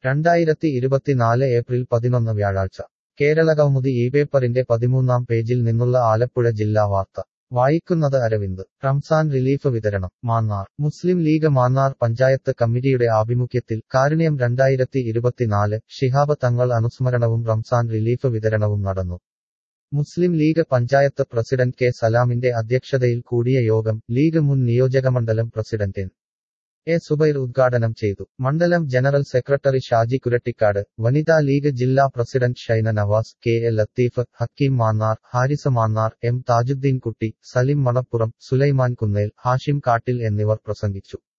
രണ്ടായിരത്തി ഇരുപത്തിനാല് ഏപ്രിൽ പതിനൊന്ന് വ്യാഴാഴ്ച കേരളകൗമുദി ഈ പേപ്പറിന്റെ പതിമൂന്നാം പേജിൽ നിന്നുള്ള ആലപ്പുഴ ജില്ലാ വാർത്ത വായിക്കുന്നത് അരവിന്ദ് റംസാൻ റിലീഫ് വിതരണം മാന്നാർ മുസ്ലിം ലീഗ് മാന്നാർ പഞ്ചായത്ത് കമ്മിറ്റിയുടെ ആഭിമുഖ്യത്തിൽ കാരുണ്യം രണ്ടായിരത്തി ഇരുപത്തിനാല് ഷിഹാബ് തങ്ങൾ അനുസ്മരണവും റംസാൻ റിലീഫ് വിതരണവും നടന്നു മുസ്ലിം ലീഗ് പഞ്ചായത്ത് പ്രസിഡന്റ് കെ സലാമിന്റെ അധ്യക്ഷതയിൽ കൂടിയ യോഗം ലീഗ് മുൻ നിയോജകമണ്ഡലം പ്രസിഡന്റ് എൻ എ സുബൈർ ഉദ്ഘാടനം ചെയ്തു മണ്ഡലം ജനറൽ സെക്രട്ടറി ഷാജി കുരട്ടിക്കാട് വനിതാ ലീഗ് ജില്ലാ president Shaina Navas K A Latheef Hakeem Mannar Haris Mannar M Thajuddeen Kutty Salim Manappuram Sulaiman Kunnel Hashim കാട്ടിൽ എന്നിവർ പ്രസംഗിച്ചു